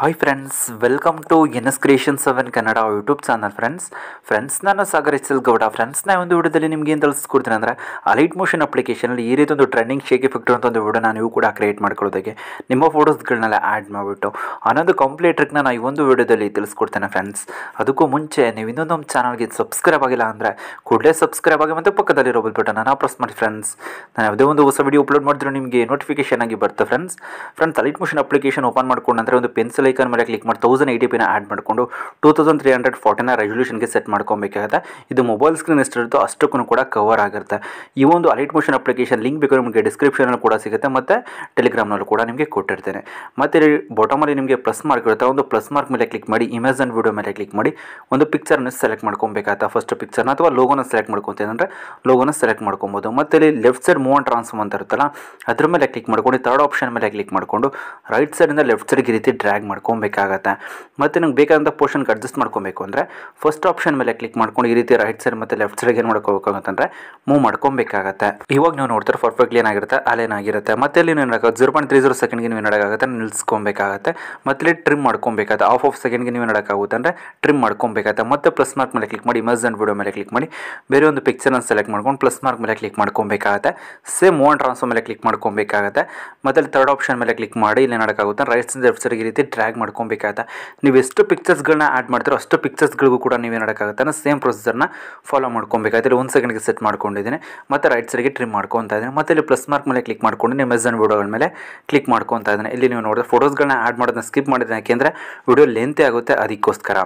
hi friends welcome to N S creation seven Kannada YouTube channel friends friends ನಾನು Sagar H L Gowda friends ನಾ ಒಂದು ವಿಡಿಯೋದಲ್ಲಿ ನಿಮ್ಗೆ ಏನು ತಿಳಿಸ್ಕೊಡ್ತೀನಿ ಅಂದರೆ ಅಲೈಟ್ ಮೋಷನ್ ಅಪ್ಲಿಕೇಶನಲ್ಲಿ ಈ ರೀತಿ ಒಂದು ಟ್ರೆಂಡಿಂಗ್ ಶೇಕ್ ಎಫೆಕ್ಟ್ ಅಂತ ಒಂದು ವಿಡಿಯೋನ ನೀವು ಕೂಡ ಕ್ರಿಯೇಟ್ ಮಾಡ್ಕೊಳ್ಳೋದಕ್ಕೆ ನಿಮ್ಮ ಫೋಟೋಸ್ಗಳನ್ನೆಲ್ಲ ಆ್ಯಡ್ ಮಾಡಿಬಿಟ್ಟು ಅನ್ನೊಂದು ಕಂಪ್ಲೀಟ್ ಟ್ರಿಕ್ನ ನಾನು ಈ ಒಂದು ವಿಡಿಯೋದಲ್ಲಿ ತಿಳಿಸ್ಕೊಡ್ತೇನೆ ಫ್ರೆಂಡ್ಸ್ ಅದಕ್ಕೂ ಮುಂಚೆ ನೀವು ಇನ್ನೊಂದು ನಮ್ಮ ಚಾನಲ್ಗೆ ಸಬ್ಸ್ಕ್ರೈಬ್ ಆಗಿಲ್ಲ ಅಂದರೆ ಕೂಡಲೇ ಸಬ್ಸ್ಕ್ರೈಬ್ ಆಗಿ ಮತ್ತು ಪಕ್ಕದಲ್ಲಿರೋ ಬೆಲ್ ಬಟನ್ನ ಪ್ರೆಸ್ ಮಾಡಿ ಫ್ರೆಂಡ್ಸ್ ನಾನು ಯಾವುದೇ ಒಂದು ಹೊಸ ವಿಡಿಯೋ ಅಪ್ಲೋಡ್ ಮಾಡಿದ್ರೆ ನಿಮಗೆ ನೋಟಿಫಿಕೇಶನ್ ಆಗಿ ಬರುತ್ತೆ friends friends Alight Motion application open ಮಾಡ್ಕೊಂಡು ನಂತರ ಒಂದು ಪೆನ್ಸಿಲ್ ಐಕನ್ ಮೇಲೆ ಕ್ಲಿಕ್ ಮಾಡಿ ತೌಸಂಡ್ ಏಯ್ಟಿ ಪಿನ ಆ್ಯಡ್ ಮಾಡಿಕೊಂಡು ಟೂ ತೌಸಂಡ್ ತ್ರೀ ಹಂಡ್ರೆಡ್ ಫಾರ್ಟಿನ ರೆಸೊಲ್ಯೂಷನ್ಗೆ ಸೆಟ್ ಮಾಡ್ಕೊಬೇಕಾಗುತ್ತೆ ಇದು ಮೊಬೈಲ್ ಸ್ಕ್ರೀನ್ ಎಷ್ಟಿರುತ್ತೋ ಅಷ್ಟಕ್ಕೂ ಕೂಡ ಕವರ್ ಆಗಿರುತ್ತೆ ಈ ಒಂದು ಅಲೈಟ್ ಮೋಷನ್ ಅಪ್ಲಿಕೇಶನ್ ಲಿಂಕ್ ಬೇಕಾದ್ರೆ ನಿಮಗೆ ಡಿಸ್ಕ್ರಿಪ್ಷನಲ್ಲಿ ಕೂಡ ಸಿಗುತ್ತೆ ಮತ್ತು ಟೆಲಿಗ್ರಾಮ್ನಲ್ಲೂ ಕೂಡ ನಿಮಗೆ ಕೊಟ್ಟಿರ್ತೇನೆ ಮತ್ತು ಇಲ್ಲಿ ಬಾಟಮಲ್ಲಿ ನಿಮಗೆ ಪ್ಲಸ್ ಮಾರ್ಕ್ ಇರುತ್ತೆ ಒಂದು ಪ್ಲಸ್ ಮಾರ್ಕ್ ಮೇಲೆ ಕ್ಲಿಕ್ ಮಾಡಿ ಇಮೇಜ್ ಆ್ಯಂಡ್ ವಿಡಿಯೋ ಮೇಲೆ ಕ್ಲಿಕ್ ಮಾಡಿ ಒಂದು ಪಿಕ್ಚರ್ನ ಸೆಲೆಕ್ಟ್ ಮಾಡ್ಕೊಬೇಕಾಗತ್ತೆ ಫಸ್ಟ್ ಪಿಕ್ಚರ್ನ ಅಥವಾ ಲೋಗೋನ ಸೆಲೆಕ್ಟ್ ಮಾಡ್ಕೊತೀನಿ ಅಂದರೆ ಲೋಗೋನ ಸೆಲೆಕ್ಟ್ ಮಾಡ್ಕೊಬೋದು ಮತ್ತು ಇಲ್ಲಿ left side move and transform ಅಂತ ಇರುತ್ತಲ್ಲ ಅದ್ರ ಮೇಲೆ ಕ್ಲಿಕ್ ಮಾಡ್ಕೊಂಡು ಥರ್ಡ್ ಆಪ್ಷನ್ ಮೇಲೆ ಕ್ಲಿಕ್ ಮಾಡಿಕೊಂಡು ರೈಟ್ ಸೈಡಿಂದ ಲೆಫ್ಟ್ ಸೈಡ್ಗೆ ಈ ರೀತಿ ಡ್ರ್ಯಾಗ್ ಮಾಡ್ಕೊಬೇಕಾಗತ್ತೆ ಮತ್ತು ನಂಗೆ ಬೇಕಾದಂಥ ಪೋರ್ಷನ್ಗೆ ಅಡ್ಜಸ್ಟ್ ಮಾಡ್ಕೊಬೇಕು ಅಂದರೆ ಫಸ್ಟ್ ಆಪ್ಷನ್ ಮೇಲೆ ಕ್ಲಿಕ್ ಮಾಡ್ಕೊಂಡು ಈ ರೀತಿ ರೈಟ್ ಸೈಡ್ ಮತ್ತು ಲೆಫ್ಟ್ ಸೈಡ್ಗೆ ಏನು ಮಾಡ್ಕೋಬೇಕಾಗತ್ತಂದ್ರೆ ಮೂವ್ ಮಾಡ್ಕೊಬೇಕಾಗತ್ತೆ ಇವಾಗ ನೀವು ನೋಡ್ತಾರೆ ಪರ್ಫೆಕ್ಟ್ಲಿ ಏನಾಗಿರುತ್ತೆ ಅಲೇನ್ ಆಗಿರುತ್ತೆ ಮತ್ತೆ ಇಲ್ಲಿ ನೀವು ಏನಾಗುತ್ತೆ ಜೀರೋ ಪಾಯಿಂಟ್ ತ್ರೀ ಜೀರೋ ಸೆಕೆಂಡ್ಗೆ ನೀವು ಏನಾಗುತ್ತೆ ನಿಲ್ಸ್ಕೊಬೇಕಾಗತ್ತೆ ಮತ್ತೆ ಇಲ್ಲಿ ಟ್ರಿಮ್ ಮಾಡ್ಕೊಬೇಕಾಗತ್ತೆ ಆಫ್ ಆಫ್ ಸೆಕೆಂಡ್ಗೆ ನೀವು ಏನಾಗುತ್ತೆ ಅಂದರೆ ಟ್ರಿಮ್ ಮಾಡ್ಕೊಬೇಕಾಗತ್ತೆ ಮತ್ತೆ ಪ್ಲಸ್ ಮಾರ್ಕ್ ಮೇಲೆ ಕ್ಲಿಕ್ ಮಾಡಿ ಇಮೇಜ್ ಆ್ಯಂಡ್ ವಿಡಿಯೋ ಮೇಲೆ ಕ್ಲಿಕ್ ಮಾಡಿ ಬೇರೆ ಒಂದು ಪಿಕ್ಚರ್ನ ಸೆಲೆಕ್ಟ್ ಮಾಡ್ಕೊಂಡು ಪ್ಲಸ್ ಮಾರ್ಕ್ ಮೇಲೆ ಕ್ಲಿಕ್ ಮಾಡ್ಕೊಬೇಕಾಗತ್ತೆ ಸೇಮ್ ಮೂವ್ ಆ್ಯಂಡ್ ಟ್ರಾನ್ಸ್ಫರ್ ಮೇಲೆ ಕ್ಲಿಕ್ ಮಾಡ್ಕೊಬೇಕಾಗತ್ತೆ ಮತ್ತೆ ಅಲ್ಲಿ ಥರ್ಡ್ ಆಪ್ಷನ್ ಮೇಲೆ ಕ್ಲಿಕ್ ಮಾಡಿ ಇಲ್ಲಿ ಏನಾಗುತ್ತೆ ರೈಟ್ ಸೈಡ್ ಲೆಫ್ಟ್ ಸೈಡ್ಗೆ ಈ ರೀತಿ ಡ್ರ್ಯಾಗ್ ಮಾಡ್ಕೊಬೇಕಾಗತ್ತೆ ನೀವು ಎಷ್ಟು ಪಿಕ್ಚರ್ಸ್ಗಳನ್ನ ಆ್ಯಡ್ ಮಾಡ್ತೀರೋ ಅಷ್ಟು ಪಿಕ್ಚರ್ಸ್ಗಳಿಗೂ ಕೂಡ ನೀವು ಏನಾಗುತ್ತೆ ಸೇಮ್ ಪ್ರೊಸೆಸರ್ನ ಫಾಲೋ ಮಾಡ್ಕೊಬೇಕಾಗುತ್ತೆ ಇಲ್ಲಿ ಒಂದು ಸೆಕೆಂಡ್ಗೆ ಸೆಟ್ ಮಾಡ್ಕೊಂಡಿದ್ದೀನಿ ಮತ್ತು ರೈಟ್ ಸೈಡ್ಗೆ ಟ್ರಿಮ್ ಮಾಡ್ಕೊತಾ ಇದ್ದೀನಿ ಮತ್ತು ಇಲ್ಲಿ ಪ್ಲಸ್ ಮಾರ್ಕ್ ಮೇಲೆ ಕ್ಲಿಕ್ ಮಾಡ್ಕೊಂಡು ನಿಮ್ಮ ಮೆಸನ್ ವಿಡಿಯೋಗಳ ಮೇಲೆ ಕ್ಲಿಕ್ ಮಾಡ್ಕೊತಾ ಇದ್ದೀನಿ ಇಲ್ಲಿ ನೀವು ನೋಡಿದ್ರೆ ಫೋಟೋಸ್ಗಳನ್ನ ಆ್ಯಡ್ ಮಾಡೋದನ್ನ ಸ್ಕಿಪ್ ಮಾಡಿದ್ದೀನಿ ಯಾಕೆಂದರೆ ವಿಡಿಯೋ ಲೆಂತೆ ಆಗುತ್ತೆ ಅದಕ್ಕೋಸ್ಕರ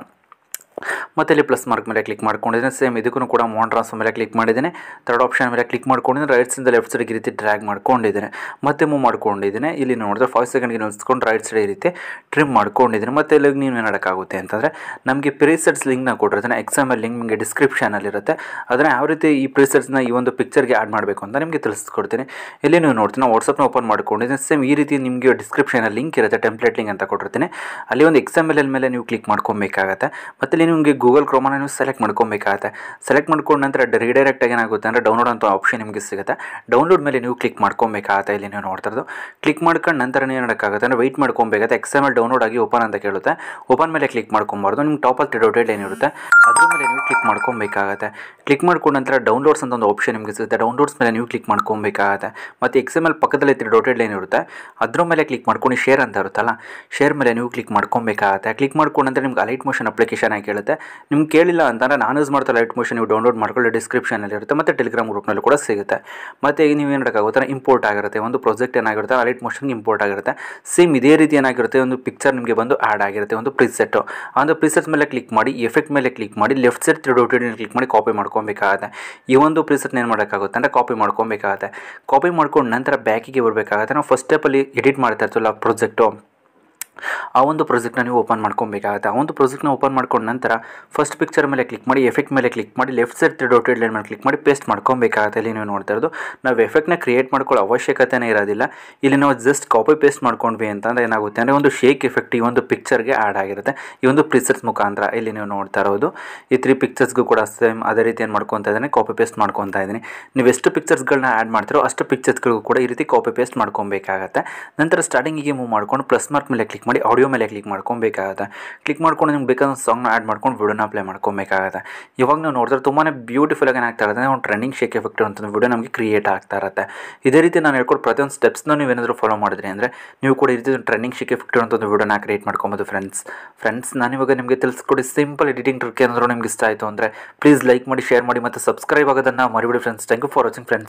ಮತ್ತು ಇಲ್ಲಿ ಪ್ಲಸ್ ಮಾರ್ಕ್ ಮೇಲೆ ಕ್ಲಿಕ್ ಮಾಡ್ಕೊಂಡಿದ್ದೀನಿ ಸೇಮ್ ಇದಕ್ಕೂ ಕೂಡ ಮೋನ್ ಟ್ರಾನ್ಸ್ಫರ್ ಮೇಲೆ ಕ್ಲಿಕ್ ಮಾಡಿದ್ದೀನಿ ಥರ್ಡ್ ಆಪ್ಷನ್ ಮೇಲೆ ಕ್ಲಿಕ್ ಮಾಡ್ಕೊಂಡಿದ್ದೀನಿ ರೈಟ್ ಸೈಡ್ ಲೆಫ್ಟ್ ಸೈಡ್ಗೆ ಈ ರೀತಿ ಡ್ರ್ಯಾಗ್ ಮಾಡ್ಕೊಂಡಿದ್ದೀನಿ ಮತ್ತೆ ಮೂವ್ ಮಾಡ್ಕೊಂಡಿದ್ದೀನಿ ಇಲ್ಲಿ ನೋಡಿದ್ರೆ ಫೈವ್ ಸೆಕೆಂಡ್ಗೆ ನಿಲ್ಸ್ಕೊಂಡು ರೈಟ್ ಸೈಡ್ ಈ ರೀತಿ ಟ್ರಿಮ್ ಮಾಡ್ಕೊಂಡಿದ್ದೀನಿ ಮತ್ತು ಇಲ್ಲಿ ನೀವು ಏನಾಡೋಕ್ಕಾಗುತ್ತೆ ಅಂತಂದರೆ ನಮಗೆ ಪ್ರೀಸೆಟ್ಸ್ ಲಿಂಕ್ನ ಕೊಟ್ಟಿರ್ತಾನೆ ಎಕ್ಸಾಮಲ್ ಲಿಂಕ್ ನಿಮಗೆ ಡಿಸ್ಕ್ರಿಪ್ಷನಲ್ಲಿರುತ್ತೆ ಅದನ್ನು ಯಾವ ರೀತಿ ಈ ಪ್ರೀಸೆಟ್ಸ್ನ ಈ ಒಂದು ಪಿಕ್ಚರ್ಗೆ ಆ್ಯಡ್ ಮಾಡಬೇಕು ಅಂತ ನಿಮಗೆ ತಿಳಿಸ್ಕೊಡ್ತೀನಿ ಇಲ್ಲಿ ನೀವು ನೋಡ್ತೀನಿ ವಾಟ್ಸಪ್ನ ಓಪನ್ ಮಾಡ್ಕೊಂಡಿದ್ದೀನಿ ಸೇಮ್ ಈ ರೀತಿ ನಿಮಗೆ ಡಿಸ್ಕ್ರಿಪ್ಷನಲ್ಲಿ ಲಿಂಕ್ ಇರುತ್ತೆ ಟೆಂಪ್ಲೇಟ್ ಲಿಂಕ್ ಅಂತ ಕೊಟ್ಟಿರ್ತೀನಿ ಅಲ್ಲಿ ಒಂದು ಎಕ್ಸಾಮ್ ಎಲ್ ಮೇಲೆ ನೀವು ಕ್ಲಿಕ್ ಮಾಡ್ಕೊಬೇಕಾಗತ್ತೆ ಮತ್ತು ಇಲ್ಲಿ ನಿಮಗೆ ಗೂಗಲ್ ಕ್ರೋಮನ ನೀವು ಸೆಲೆಕ್ಟ್ ಮಾಡ್ಕೊಬೇಕಾಗತ್ತೆ ಸೆಲೆಕ್ಟ್ ಮಾಡ್ಕೊಂಡ ನಂತರ ರಿಡೈರೆಕ್ಟ್ ಆಗಿ ಏನಾಗುತ್ತೆ ಅಂದರೆ ಡೌನ್ಲೋಡ್ ಅಂತ ಆಪ್ಷನ್ ನಿಮಗೆ ಸಿಗುತ್ತೆ ಡೌನ್ಲೋಡ್ ಮೇಲೆ ನೀವು ಕ್ಲಿಕ್ ಮಾಡ್ಕೊಬೇಕಾಗತ್ತೆ ಇಲ್ಲಿ ನೀವು ನೋಡ್ತಾ ಇರೋದು ಕ್ಲಿಕ್ ಮಾಡ್ಕೊಂಡು ನಂತರ ನೀವು ಏನಾಗುತ್ತೆ ಅಂದರೆ ವೆಯ್ಟ್ ಮಾಡ್ಕೊಬೇಕಾಗತ್ತೆ ಎಕ್ಸಾಮ್ ಎಲ್ ಡೌನ್ಲೋಡ್ ಆಗಿ ಓಪನ್ ಅಂತ ಕೇಳುತ್ತೆ ಓಪನ್ ಮೇಲೆ ಕ್ಲಿಕ್ ಮಾಡ್ಕೊಬಾರ್ದು ನಿಮ್ಗೆ ಟಾಪಲ್ಲಿ ಡೌಟೆಡ್ ಏನಿರುತ್ತೆ ಅದ್ರ ಮೇಲೆ ನೀವು ಕ್ಲಿಕ್ ಮಾಡ್ಕೊಬೇಕಾಗತ್ತೆ ಕ್ಲಿಕ್ ಮಾಡ್ಕೊಂಡ ನಂತರ ಡೌನ್ಲೋಡ್ಸ್ ಅಂತ ಒಂದು ಆಪ್ಷನ್ ನಿಮಗೆ ಸಿಗುತ್ತೆ ಡೌನ್ಲೋಡ್ಸ್ ಮೇಲೆ ನೀವು ಕ್ಲಿಕ್ ಮಾಡ್ಕೊಬೇಕಾಗತ್ತೆ ಮತ್ತು ಎಕ್ಸಾಮ್ ಎಲ್ ಪಕ್ಕದಲ್ಲಿ ಡೌಟೆಡ್ ಲೈನ್ ಇರುತ್ತೆ ಅದ್ರ ಮೇಲೆ ಕ್ಲಿಕ್ ಮಾಡ್ಕೊಂಡು ಶೇರ್ ಅಂತ ಇರುತ್ತಲ್ಲ ಶೇರ್ ಮೇಲೆ ನೀವು ಕ್ಲಿಕ್ ಮಾಡ್ಕೊಬೇಕಾಗತ್ತೆ ಕ್ಲಿಕ್ ಮಾಡ್ಕೊಂಡು ನಂತರ ನಿಮ್ಗೆ ಅಲೈಟ್ ಮೋಷನ್ ಅಪ್ಲಿಕೇಶನ್ ಆಗಿ ಕೇಳುತ್ತೆ ನಿಮ್ಗೆ ಕೇಳಿಲ್ಲ ಅಂತಂದರೆ ನಾನು ಯೂಸ್ ಮಾಡ್ತಾ ಲೈಟ್ ಮೋಷನ್ ನೀವು ಡೌನ್ಲೋಡ್ ಮಾಡ್ಕೊಳ್ಳಿ ಡಿಸ್ಕ್ರಿಪ್ಷನಲ್ಲಿ ಇರುತ್ತೆ ಮತ್ತು ಟೆಲಿಗ್ರಾಮ್ ಗ್ರೂಪ್ನಲ್ಲೂ ಕೂಡ ಸಿಗುತ್ತೆ ಮತ್ತು ಈಗ ನೀವು ಏನಾಗುತ್ತೆ ಇಂಪೋರ್ಟ್ ಆಗಿರುತ್ತೆ ಒಂದು ಪ್ರಾಜೆಕ್ಟ್ ಏನಾಗಿರುತ್ತೆ ಲೈಟ್ ಮೋಷನ್ಗೆ ಇಂಪೋರ್ಟ್ ಆಗಿರುತ್ತೆ ಸೇಮ್ ಇದೇ ರೀತಿ ಏನಾಗಿರುತ್ತೆ ಒಂದು ಪಿಕ್ಚರ್ ನಿಮಗೆ ಬಂದು ಆ್ಯಡ್ ಆಗಿರುತ್ತೆ ಒಂದು ಪ್ರಿಸೆಟ್ಟು ಆ ಒಂದು ಪ್ರಿಸೆಟ್ ಮೇಲೆ ಕ್ಲಿಕ್ ಮಾಡಿ ಎಫೆಕ್ಟ್ ಮೇಲೆ ಕ್ಲಿಕ್ ಮಾಡಿ ಲೆಫ್ಟ್ ಸೈಡ್ ಡೌಟೆಡ್ ಕ್ಲಿಕ್ ಮಾಡಿ ಕಾಪಿ ಮಾಡ್ಕೊಬೇಕಾಗತ್ತೆ ಈ ಒಂದು ಪ್ರಿಸೆಟ್ನ ಏನು ಮಾಡೋಕ್ಕಾಗುತ್ತೆ ಅಂದರೆ ಕಾಪಿ ಮಾಡ್ಕೊಬೇಕಾಗತ್ತೆ ಕಾಪಿ ಮಾಡ್ಕೊಂಡು ನಂತರ ಬ್ಯಾಕಿಗೆ ಬರಬೇಕಾಗತ್ತೆ ನಾವು ಫಸ್ಟ್ ಸ್ಟೆಪ್ಪಲ್ಲಿ ಎಡಿಟ್ ಮಾಡ್ತಾ ಇರ್ತೀವಲ್ಲ ಪ್ರಾಜೆಕ್ಟು ಆ ಒಂದು ಪ್ರಾಜೆಕ್ಟ್ನ ನೀವು ಓಪನ್ ಮಾಡ್ಕೊಬೇಕಾಗುತ್ತೆ ಆ ಒಂದು ಪ್ರಾಜೆಕ್ಟ್ನ ಓಪನ್ ಮಾಡ್ಕೊಂಡ ನಂತರ ಫಸ್ಟ್ ಪಿಕ್ಚರ್ ಮೇಲೆ ಕ್ಲಿಕ್ ಮಾಡಿ ಎಫೆಕ್ಟ್ ಮೇಲೆ ಕ್ಲಿಕ್ ಮಾಡಿ ಲೆಫ್ಟ್ ಸೈಡ್ ಡಾಟೆಡ್ ಲೈನ್ ಮೇಲೆ ಕ್ಲಿಕ್ ಮಾಡಿ ಪೇಸ್ಟ್ ಮಾಡ್ಕೊಬೇಕಾಗುತ್ತೆ ಇಲ್ಲಿ ನೀವು ನೋಡ್ತಾ ಇರೋದು ನಾವು ಎಫೆಕ್ಟ್ನ ಕ್ರಿಯೇಟ್ ಮಾಡ್ಕೊಳ್ಳೋ ಅವಶ್ಯಕತೆನೇ ಇರೋದಿಲ್ಲ ಇಲ್ಲಿ ನಾವು ಜಸ್ಟ್ ಕಾಪಿ ಪೇಸ್ಟ್ ಮಾಡ್ಕೊಂಡ್ವಿ ಅಂತಂದರೆ ಏನಾಗುತ್ತೆ ಅಂದರೆ ಒಂದು ಶೇಕ್ ಎಫೆಕ್ಟ್ ಈ ಒಂದು ಪಿಕ್ಚರ್ಗೆ ಆ್ಯಡ್ ಆಗಿರುತ್ತೆ ಈ ಒಂದು ಪ್ರಿಸೆಟ್ಸ್ ಮುಖಾಂತರ ಇಲ್ಲಿ ನೀವು ನೋಡ್ತಾ ಇರೋದು ಈ ತ್ರೀ ಪಿಕ್ಚರ್ಸ್ಗೂ ಕೂಡ ಸೇಮ್ ಅದೇ ರೀತಿ ಏನು ಮಾಡ್ಕೊತಾ ಇದ್ದೀನಿ ಕಾಪಿ ಪೇಸ್ಟ್ ಮಾಡ್ಕೊತಾ ಇದ್ದೀನಿ ನೀವು ಎಷ್ಟು ಪಿಕ್ಚರ್ಸ್ಗಳನ್ನ ಆ್ಯಡ್ ಮಾಡ್ತೀರೋ ಅಷ್ಟು ಪಿಕ್ಚರ್ಸ್ಗಳಿಗೂ ಕೂಡ ಈ ರೀತಿ ಕಾಪಿ ಪೇಸ್ಟ್ ಮಾಡ್ಕೊಬೇಕಾಗತ್ತೆ ನಂತರ ಸ್ಟಾರ್ಟಿಂಗಿಗೆ ಮೂವ್ ಮಾಡ್ಕೊಂಡು ಪ್ಲಸ್ ಮಾರ್ಕ್ ಮೇಲೆ ಕ್ಲಿಕ್ ಮಾಡಿ ಆಡಿಯೋ ಮೇಲೆ ಕ್ಲಿಕ್ ಮಾಡ್ಕೊಬೇಕಾಗತ್ತೆ ಕ್ಲಿಕ್ ಮಾಡ್ಕೊಂಡು ನಿಮ್ಗೆ ಬೇಕಾದ ಸಾಂಗ್ನ ಆ್ಯಡ್ ಮಾಡ್ಕೊಂಡು ವಿಡಿಯೋನ ಪ್ಲೇ ಮಾಡ್ಕೊಬೇಕಾಗತ್ತೆ ಇವಾಗ ನಾವು ನೋಡಿದ್ರೆ ತುಂಬಾ ಬ್ಯೂಟಿಫುಲ್ ಆಗಿ ಏನಾಗ್ತಾ ಇರುತ್ತೆ ಒಂದು ಟ್ರೆಂಡಿಂಗ್ ಶೇಕ್ ಎಫೆಕ್ಟ್ ಅಂತ ವಿಡಿಯೋ ನಮಗೆ ಕ್ರಿಯೇಟ್ ಆಗ್ತಾ ಇರುತ್ತೆ ಇದೇ ರೀತಿ ನಾನು ಹೇಳ್ಕೊಟ್ಟು ಪ್ರತಿಯೊಂದು ಸ್ಟೆಪ್ಸ್ನ ನೀವೇನಾದರೂ ಫಾಲೋ ಮಾಡಿದ್ರಿ ಅಂದರೆ ನೀವು ಕೂಡ ಈ ರೀತಿ ಒಂದು ಟ್ರೆಂಡಿಂಗ್ ಶೇಕ್ ಎಫೆಕ್ಟ್ ಅಂತ ಒಂದು ವಿಡಿಯೋನ ಕ್ರಿಯೇಟ್ ಮಾಡ್ಕೊಬೋದು ಫ್ರೆಂಡ್ಸ್ ಫ್ರೆಂಡ್ಸ್ ನಾನು ಇವಾಗ ನಿಮಗೆ ತಿಳಿಸ್ಕೊಡಿ ಸಿಂಪಲ್ ಎಡಿಟಿಂಗ್ ಟ್ರಿಕ್ ಏನಾದರೂ ನಿಮ್ಗೆ ಇಷ್ಟ ಆಯಿತು ಅಂದರೆ ಪ್ಲೀಸ್ ಲೈಕ್ ಮಾಡಿ ಶೇರ್ ಮಾಡಿ ಮತ್ತು ಸಬ್ಸ್ಕ್ರೈಬ್ ಆಗೋದನ್ನು ಮರಿಬಿಡಿ friends thank you for watching friends